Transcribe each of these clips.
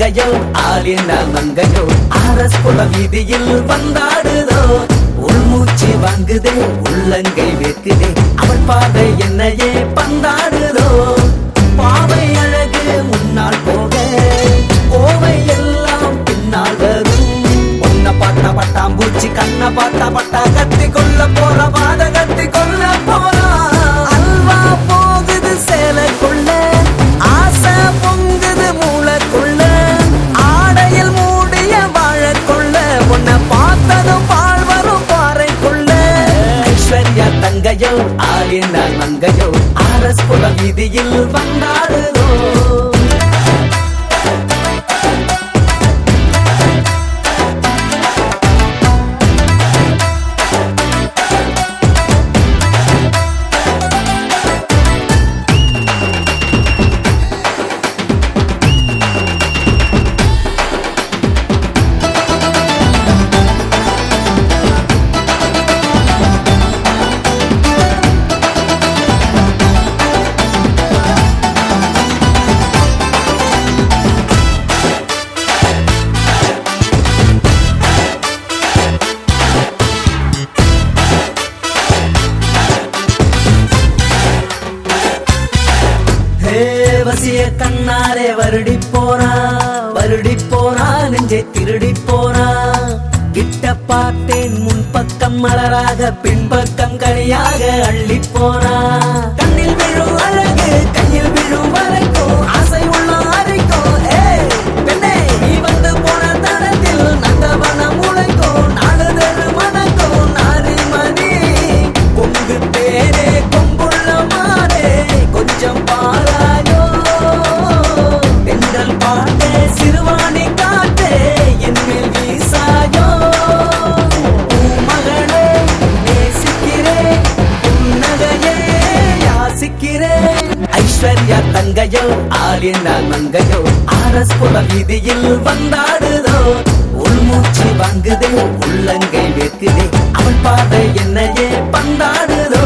தங்கையோ ஆலினா மங்கையோ ஆரஸ் குல வீதியில் வந்தாடுதோ உள்மூச்சு வாங்குதே உள்ளங்கை வேர்க்குதே அவள் பார்வை என்னையே பந்தாடுதோ பாவை அழகு முன்னால் போக கோவை எல்லாம் பின்னால் வரும் உன்னை பார்த்தா பட்டாம்பூச்சி கண்ணை பார்த்தா பட்டா கத்தி கொள்ள போற வாத கத்தி கொள்ள போறா அல்வா போகுது சேலைக்குள்ள ஆசை பொங்குது மூளைக்குள்ள ஆடையில் மூடிய வாழக்குள்ள உன்னை பார்த்ததும் பால் வரும் பாறைக்குள்ள ஐஸ்வர்யா தங்கையோ ஆலினா மங்கையோ ஆரஸ் குல வீதியில் வந்தாடுதோ ஹே, வசிய கண்ணாலே வருடி போறா வருடி போறா நெஞ்சை திருடி போறா கிட்ட பார்த்தேன் முன்பக்கம் மலராக பின்பக்கம் கனியாக அள்ளி போறா கண்ணில் விழும் அழகு கையில் விழும் வரைக்கும் ஆசை உள்ள அரைக்கும் ஏய், பெண்ணே, நீ வந்து போன தடத்தில் நந்தவனம் முளைக்கும் நாடுதல் மணக்கும் நாரிமணி கொங்கு தேனே கொம்புள்ள மாறே கொஞ்சம் பாராயோ பெண்கள் பாட்டே சிறுவாணி காட்டே என் மேல் வீசாயோ மகளே நேசிக்கிறேன் புன்னகையே யாசிக்கிறேன் ஐஸ்வர்யா தங்கையோ ஆலினா மங்கையோ ஆரஸ் குல வீதியில் வந்தாடுதோ உள்மூச்சு வாங்குதே உள்ளங்கை வேர்க்குதே அவள் பார்வை என்னையே பந்தாடுதோ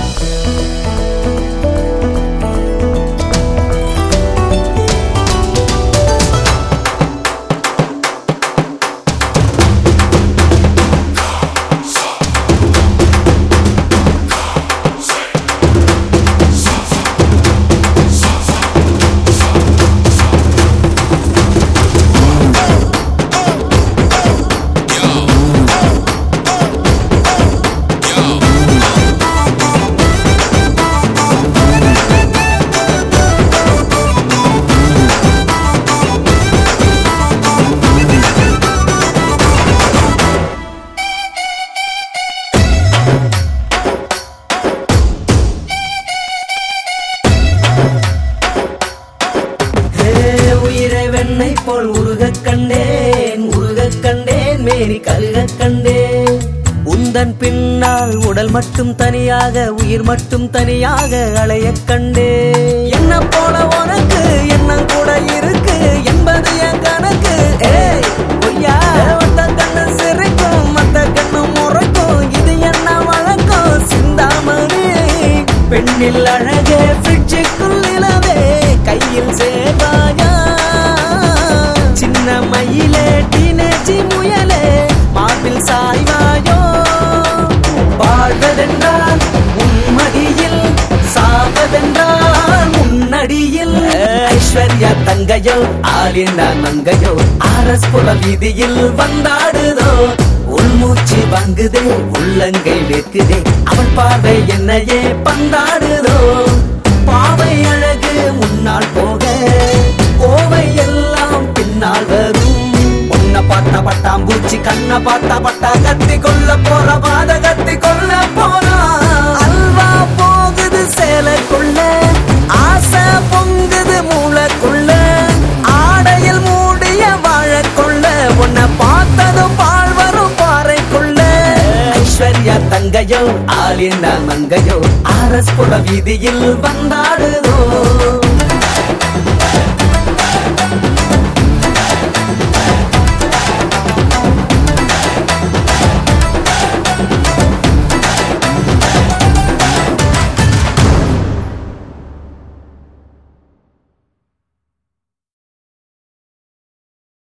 ஹே, உயிரை வெண்ணை போல் உருகக் கண்டேன் உருகக் கண்டேன் மேனி கருகக் கண்டேன் உந்தன் பின்னால் உடல் மட்டும் தனியாக உயிர் மட்டும் தனியாக அலையக் கண்டேன் என்ன போல உனக்கு எண்ணம் கூட இருக்கு என்பது என் கணக்கு ஏய் பொய்யா ஒத்த கண்ணு சிரிக்கும் மத்த கண்ணு முறைக்கும் இது என்ன வழக்கம் சிந்தாமணி பெண்ணில் அழகே ஃப்ரிட்ஜுக்குள் நிலவே கையில் சேவாயா சின்ன மயிலே டீனேஜி முயலே மார்பில் சாய்வாயோ வாழ்வதென்றால் உன்மடியில் சாவதென்றால் முன்னடியில் ஐஸ்வர்யா தங்கையோ ஆலினா மங்கையோ ஆரஸ் புல வீதியில் வந்தாடுதோ உள்மூச்சு வாங்குதே உள்ளங்கை வேர்க்குதே அவள் பார்வை என்னையே பந்தாடுதோ பாவை அழகு முன்னால் போக கோவை எல்லாம் பின்னால் வரும் உன்னை பார்த்தா பட்டாம்பூச்சி கண்ணை பார்த்தா பட்டா கத்தி கொள்ள போற வாத கத்தி கொள்ள போறா அல்வா போகுது சேலைக்குள்ள ஆசை பொங்குது மூளைக்குள்ள ஆடையில் மூடிய வாழக்குள்ள உன்னை பார்த்ததும் பால் வரும் பாறைக்குள்ள ஐஸ்வர்யா தங்கையோ ஆலினா மங்கையோ ஆரஸ் புல வீதியில் வந்தாடுதோ